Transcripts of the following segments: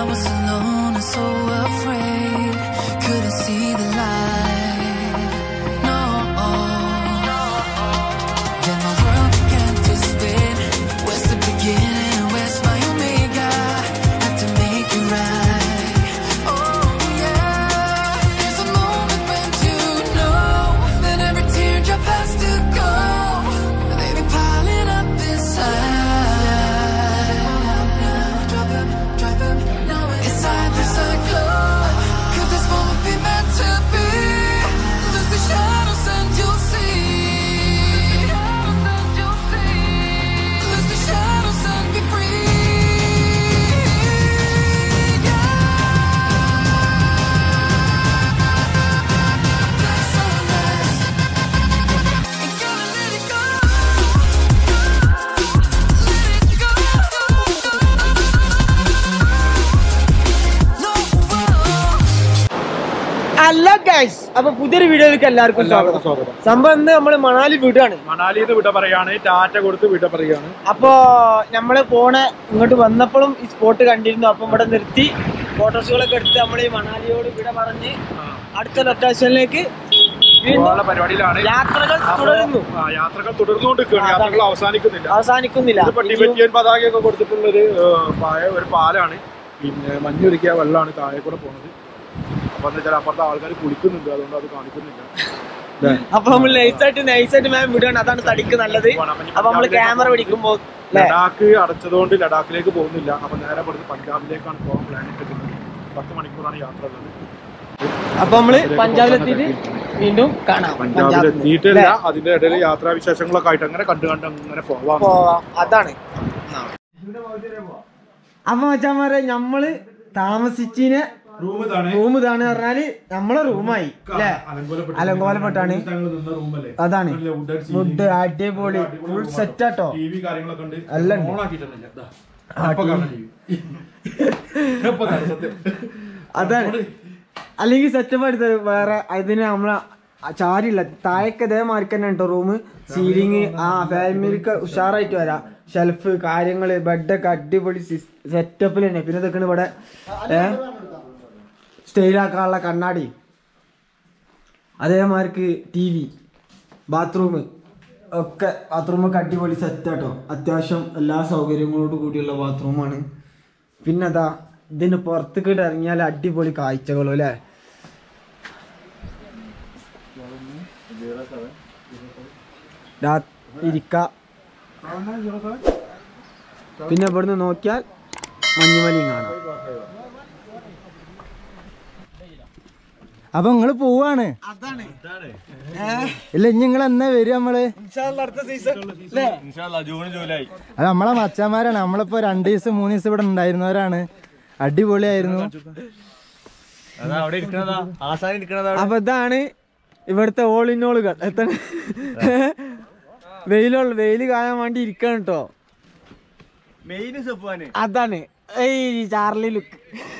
was alone and so afraid. Couldn't see the light. No. Then my world began to spin. Where's the beginning and where's my omega? Had to make it right. Oh yeah. There's a moment when you know that every teardrop has to go. They be piling up inside. Drop 'em, drop 'em, now inside the cyclone. Could this moment be meant to be? Lose the shadows and you'll see. Lose the shadows and be free. Place on us. Ain't gonna let it go. Let it go. No. അല്ല guys അപ്പൊ പുതിയൊരു വീഡിയോയിലേക്ക് എല്ലാവർക്കും എല്ലാവർക്കും സ്വാഗതം സ്വാഗതം സംഭവം ഇന്ന് നമ്മള് മണാലി വീടാണ് മണാലിന്ന് വിട പറയാണ് ടാറ്റ കൊടുത്ത് വിട പറയാണ് അപ്പോ നമ്മള് പോണ ഇങ്ങോട്ട് വന്നപ്പോഴും ഈ സ്പോട്ട് കണ്ടിരുന്നു അപ്പം ഇവിടെ നിർത്തി ഫോട്ടോസുകളൊക്കെ എടുത്ത് നമ്മൾ ഈ മണാലിയോട് വിട പറഞ്ഞ് അടുത്ത ലൊക്കേഷനിലേക്ക് വീണ്ടും പോകാനുള്ള പരിപാടിയിലാണ് യാത്രകൾ അപ്പോ, തുടരുന്നു ആ, യാത്രകൾ തുടർന്നുകൊണ്ടിരിക്കുകയാണ് ആ, അതാണ്. യാത്രകൾ അവസാനിക്കുന്നില്ല അവസാനിക്കുന്നില്ല ഇതിപ്പോ ടിബറ്റിയൻ പതാകയൊക്കെ കൊടുത്തിട്ടുള്ളൊരു ഏഹ്, പായ ഒരു പാലാണ് പിന്നെ മഞ്ഞൊരുക്കിയ വെള്ളമാണ് താഴെ കൂടെ പോണത് അപ്പൊ എന്താ വെച്ചാൽ അപ്പുറത്തെ ആൾക്കാർ കുളിക്കുന്നുണ്ട് അതുകൊണ്ട് അത് കാണിക്കുന്നില്ല ല്ലേ? അപ്പൊ നമ്മൾ നൈസായിട്ട് നൈസായിട്ട് മാം വിടുകയാണ് അതാണ് തടിക്ക് നല്ലത് പോണം. അപ്പൊ ഇനി അപ്പൊ നമ്മള് പഞ്ചാബിലേക്ക് ക്യാമറ പിടിക്കുമ്പോ ല്ലേ? ലഡാക്ക് അടച്ചതുകൊണ്ട് ലഡാക്കിലേക്ക് പോകുന്നില്ല അപ്പൊ നേരെ ഇവിടുന്ന് പഞ്ചാബിലേക്കാണ് പോകാൻ പ്ലാൻ ഇട്ടിട്ടുള്ളത് പത്ത് മണിക്കൂറാണ് യാത്ര ഉള്ളത് അപ്പൊ നമ്മള് പഞ്ചാബിലെത്തിയിട്ട് വീണ്ടും കാണാം പഞ്ചാബിൽ പഞ്ചാബിൽ എത്തിയിട്ടില്ല അതിന്റെ ഇടയിൽ യാത്രാ വിശേഷങ്ങളൊക്കെ ആയിട്ട് അങ്ങനെ കണ്ടു കണ്ട് അങ്ങനെ പോവാം പോവാം അതാണ് അപ്പൊ മച്ചാമാരെ നമ്മള് താമസിച്ചിന് റൂം ഇതാണ് റൂം ഇതാണ് പറഞ്ഞാല് നമ്മളെ റൂമായി അല്ലേ അലങ്കോലപ്പെട്ടാണ്. അതാണ് ഫുഡ് അടിപൊളി full set auto T V കാര്യങ്ങളൊക്കെ ഉണ്ട് എല്ലാം ഉണ്ട്. ഓൺ ആക്കിയിട്ടൊന്നുമില്ല. ദാ. ആ, അപ്പൊ TV. കാണാൻ ചെയ്യും. ഇപ്പൊ കാണാം, സത്യം. അതാണ് അല്ലെങ്കിൽ സെറ്റപ്പ് എടുത്തത് വേറെ അതിന് നമ്മളെ ചാരില്ല താഴേക്ക് ഇതേമാതിരി തന്നെ കേട്ടോ റൂം സീലിങ് ആ ഫാമിലിക്ക് ഉഷാറായിട്ട് വരാം ഷെൽഫ് കാര്യങ്ങള് ബെഡൊക്കെ അടിപൊളി സെറ്റപ്പിൽ തന്നെ പിന്നെ ഇതൊക്കെ ഇവിടെ ഏഹ് സ്റ്റൈലാക്കാനുള്ള കണ്ണാടി അതേമാതിരിക്ക് ടി വി ബാത്റൂം ഒക്കെ ബാത്റൂമൊക്കെ അടിപൊളി സെറ്റ് ആട്ടോ അത്യാവശ്യം എല്ലാ സൗകര്യങ്ങളോട് കൂടിയുള്ള ബാത്റൂമാണ് പിന്നെ അതാ ഇതിന് പുറത്തേക്ക് ഇറങ്ങിയാൽ അടിപൊളി കാഴ്ചകളും അല്ലേ രാ- ഇരിക്ക പിന്നെ ഇവിടുന്ന് നോക്കിയാൽ മഞ്ഞുമലയും കാണാം അപ്പൊ നിങ്ങള് പോവാണ് അതാണ് ഇല്ല ഇനി നിങ്ങൾ എന്നാ വരും നമ്മള് അടുത്ത സീസൺ അല്ലേ അത് നമ്മളെ മച്ചന്മാരാണ് നമ്മളിപ്പോ രണ്ടു ദിവസം മൂന്ന് ദിവസം ഇവിടെ ഉണ്ടായിരുന്നവരാണ് അടിപൊളിയായിരുന്നു അപ്പൊ ഇതാണ് ഇവിടുത്തെ ഓൾ ഇൻ ഓളുകൾ എത്ര വെയിലുള്ള വെയില് കായാൻ വേണ്ടി ഇരിക്കണം കേട്ടോ അതാണ് ഏയ് ചാർലി ലുക്ക്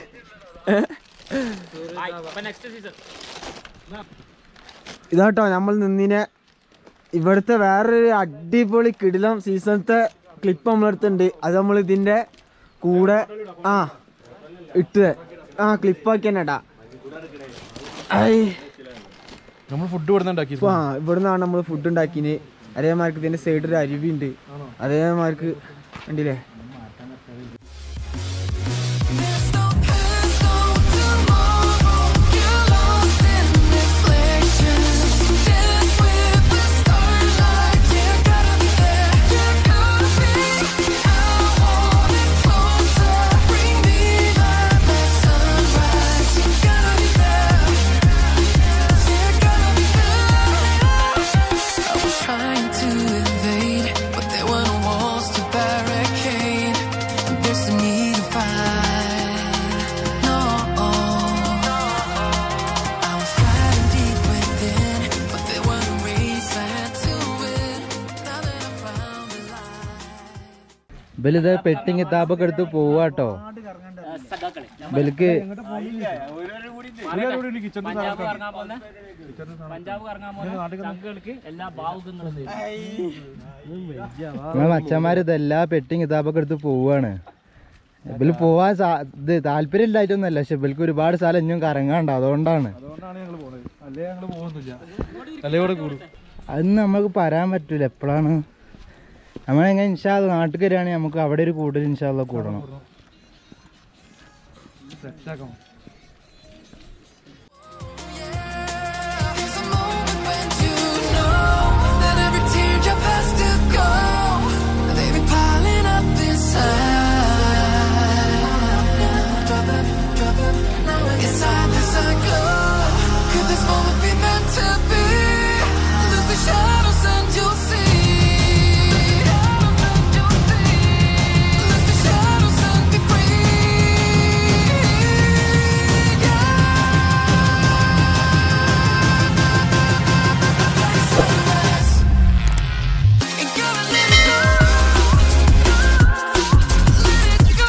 ഇതാട്ടോ നമ്മൾ നിന്നിനെ ഇവിടുത്തെ വേറൊരു അടിപൊളി കിടിലം സീസണത്തെ ക്ലിപ്പ് നമ്മളെടുത്തുണ്ട് അത് നമ്മൾ ഇതിന്റെ കൂടെ ആ ഇട്ട് ആ ക്ലിപ്പാക്കി തന്നെ ഇടാ ഐ നമ്മൾ ഫുഡ് ഇവിടെ ഉണ്ടാക്കി ആ ഇവിടുന്നാണ് നമ്മൾ ഫുഡ് ഉണ്ടാക്കിന് അതേമാർക്ക് ഇതിന്റെ സൈഡിൽ ഒരു അരുവി ഉണ്ട് അതേമാർക്ക് കണ്ടില്ലേ There's no past, no tomorrow. You're lost in reflections. Dance with the starlight. You gotta be there. You gotta be. I want it closer. Bring me light like sunrise. You gotta be there. You gotta be there. I was trying to invade, but there were no walls to barricade. There's no need to fight. No. I was fighting deep within, but there were no ways I had to win. Now that I found the light. ഇവലിത് പെട്ടി കിതാബൊക്കെ എടുത്ത് പോവാട്ടോ ഇവർക്ക് നമ്മളെ മച്ചന്മാര് ഇതെല്ലാ പെട്ടി കിതാബൊക്കെ എടുത്ത് പോവാണ് ഇവല് പോവാൻ സാ- ഇത് താല്പര്യം ഇല്ലായിട്ടൊന്നുമല്ല പക്ഷെ ഇവർക്ക് ഒരുപാട് സ്ഥലം ഇനിയും കറങ്ങാണ്ട് അതുകൊണ്ടാണ് അതുകൊണ്ടാണ് ഞങ്ങൾ പോകുന്നത് അല്ലേ ഞങ്ങൾ പോകുന്നില്ല അല്ലേ ഇവിടെ കൂടും അതൊന്നും നമുക്ക് പറയാൻ പറ്റൂല എപ്പോഴാണ് നമ്മളെങ്ങനെ ഇൻഷാല്ല നാട്ടിൽ വരികയാണെങ്കിൽ നമുക്ക് അവിടെ ഒരു കൂടുതൽ ഇൻഷാല്ല കൂടണം സെറ്റാക്കാം There's a moment when you know that every teardrop has to go. They've been piling up inside. Drop it, drop it. Inside this glow. Could this moment be meant to be? Lose the shadows and you'll see. Lose the shadows and be free. Yeah. Ain't gonna let it go. Let it go.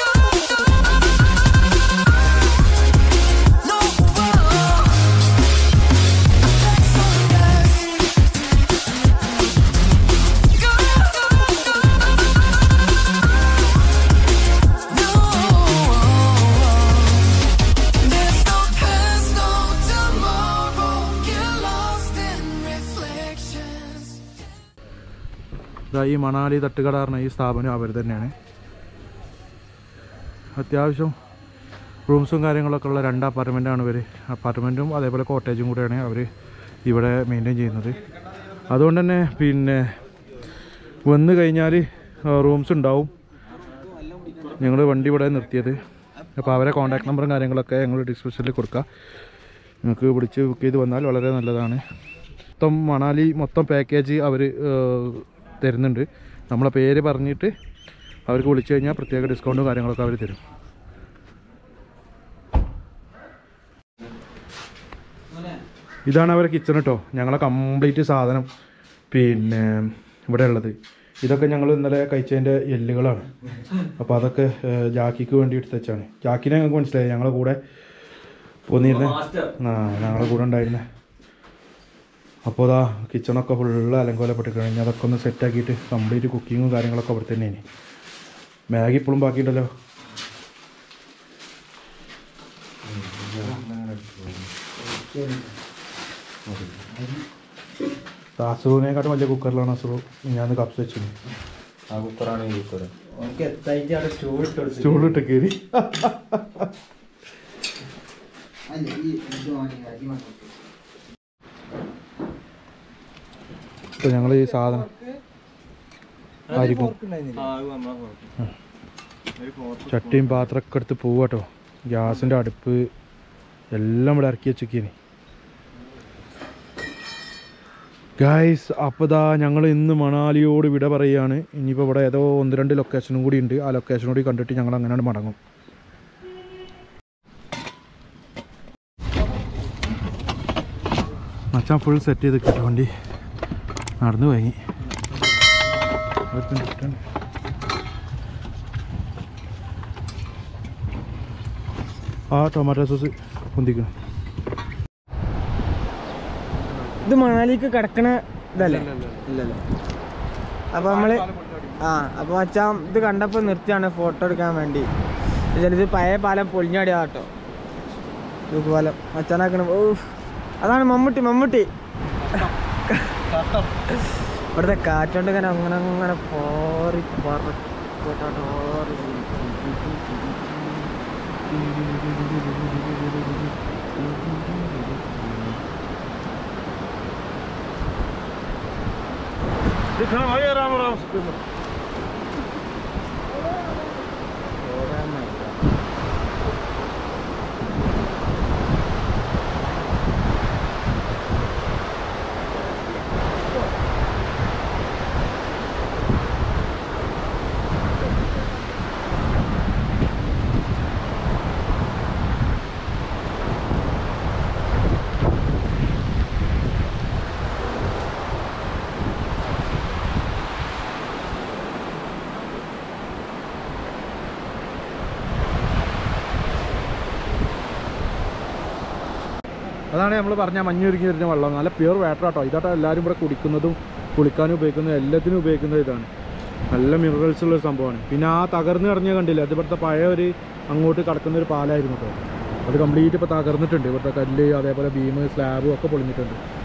No more. There's no past, no tomorrow. Get lost in reflections. ഇതാ ഈ മണാലി തട്ടുകട ഈ സ്ഥാപനം അവർ തന്നെയാണ് അത്യാവശ്യം റൂംസും കാര്യങ്ങളൊക്കെ ഉള്ള രണ്ട് അപ്പാർട്ട്മെൻറ്റാണ് ഇവർ അപ്പാർട്ട്മെൻറ്റും അതേപോലെ കോട്ടേജും കൂടെയാണ് അവർ ഇവിടെ മെയിൻറ്റെയിൻ ചെയ്യുന്നത് അതുകൊണ്ട് തന്നെ പിന്നെ വന്നു കഴിഞ്ഞാൽ റൂംസ് ഉണ്ടാവും ഞങ്ങൾ വണ്ടി ഇവിടെ നിർത്തിയത് അപ്പോൾ അവരെ കോൺടാക്ട് നമ്പറും കാര്യങ്ങളൊക്കെ ഞങ്ങൾ ഡിസ്ക്രിപ്ഷനിൽ കൊടുക്കാം നിങ്ങൾക്ക് വിളിച്ച് ബുക്ക് ചെയ്ത് വന്നാൽ വളരെ നല്ലതാണ് മൊത്തം മണാലി മൊത്തം പാക്കേജ് അവർ തരുന്നുണ്ട് നമ്മളെ പേര് പറഞ്ഞിട്ട് അവർക്ക് വിളിച്ചു കഴിഞ്ഞാൽ പ്രത്യേക ഡിസ്കൗണ്ടും കാര്യങ്ങളൊക്കെ അവർ തരും ഇതാണ് അവരെ കിച്ചൺ കേട്ടോ ഞങ്ങളെ കംപ്ലീറ്റ് സാധനം പിന്നെ ഇവിടെ ഉള്ളത് ഇതൊക്കെ ഞങ്ങൾ ഇന്നലെ കഴിച്ചതിൻ്റെ എല്ലുകളാണ് അപ്പോൾ അതൊക്കെ ഏഹ്, ജാക്കിക്ക് വേണ്ടി എടുത്ത് വെച്ചാണ് ജാക്കിനെ ഞങ്ങൾക്ക് മനസ്സിലായി ഞങ്ങളെ കൂടെ പോന്നിരുന്ന ആ ഞങ്ങളെ കൂടെ ഉണ്ടായിരുന്നേ അപ്പോൾ അതാ കിച്ചണൊക്കെ ഫുള്ള് അലങ്കോലപ്പെട്ട് കഴിഞ്ഞ് അതൊക്കെ ഒന്ന് സെറ്റാക്കിയിട്ട് കംപ്ലീറ്റ് കുക്കിങ്ങും കാര്യങ്ങളൊക്കെ അവിടെ തന്നെയാണ് മാഗി ഇപ്പോഴും ബാക്കിയുണ്ടല്ലോ അസുഖിനെക്കാട്ടും വലിയ കുക്കറിലാണ് അസുഖം ഞാൻ കപ്സ് വെച്ചത് ആ കുക്കറാണ് ഈ കുക്കർ നമുക്ക് എത്തായിട്ട് അവിടെ സ്റ്റൂൾ ഇട്ട് കൊടുത്തു സ്റ്റൂളിട്ട് കയറി ഇപ്പോൾ ഞങ്ങൾ ഈ സാധനം ആയിരിക്കും ചട്ടിയും പാത്രമൊക്കെ എടുത്ത് പോവാട്ടോ ഗ്യാസിൻ്റെ അടുപ്പ് എല്ലാം ഇവിടെ ഇറക്കി വെച്ചേക്കിനി ഗായ്സ് അപ്പോൾ ദാ ഞങ്ങൾ ഇന്ന് മണാലിയോട് വിട പറയുകയാണ് ഇനിയിപ്പോൾ ഇവിടെ ഏതോ ഒന്ന് രണ്ട് ലൊക്കേഷനും കൂടി ഉണ്ട് ആ ലൊക്കേഷൻ കൂടി കണ്ടിട്ട് ഞങ്ങൾ അങ്ങനെയാണ് മടങ്ങും മച്ചാൻ ഫുൾ സെറ്റ് ചെയ്ത് കേട്ടോ വണ്ടി നടന്നു വാങ്ങി ആ ടൊമാറ്റോ സോസ് പൊന്തിക്കണം ഇത് മണാലിക്ക് കിടക്കണ ഇതല്ലേ ഇല്ലല്ലോ അപ്പൊ നമ്മള് ആ അപ്പൊ മച്ചാൻ ഇത് കണ്ടപ്പോ നിർത്തിയാണ് ഫോട്ടോ എടുക്കാൻ വേണ്ടി ഇത് പഴയ പാലം പൊളിഞ്ഞാടിയാ കേട്ടോ തൂക്കുപാലം മച്ചാനാക്കണം ഓ അതാണ് മമ്മൂട്ടി മമ്മൂട്ടി ഇവിടുത്തെ കാറ്റോണ്ട് ഇങ്ങനെ അങ്ങനെ അങ്ങനെ പോറി പറ- പോറി അതാണ് നമ്മൾ പറഞ്ഞ മഞ്ഞുരുക്കി വരുന്ന വെള്ളം നല്ല പ്യൂർ വാട്ടർ ആട്ടോ ഇതാട്ടോ എല്ലാവരും ഇവിടെ കുടിക്കുന്നതും കുളിക്കാനും ഉപയോഗിക്കുന്നതും എല്ലാത്തിനും ഉപയോഗിക്കുന്നത് ഇതാണ് നല്ല മിനറൽസ് ഉള്ള ഒരു സംഭവമാണ് പിന്നെ ആ തകർന്ന് കിടഞ്ഞ കണ്ടില്ല അത് ഇവിടുത്തെ പഴയ ഒരു അങ്ങോട്ട് കടക്കുന്ന ഒരു പാലായിരുന്നു കേട്ടോ അത് കംപ്ലീറ്റ് ഇപ്പോൾ തകർന്നിട്ടുണ്ട് ഇവിടുത്തെ കല്ല് അതേപോലെ ബീം സ്ലാബും ഒക്കെ പൊളിഞ്ഞിട്ടുണ്ട്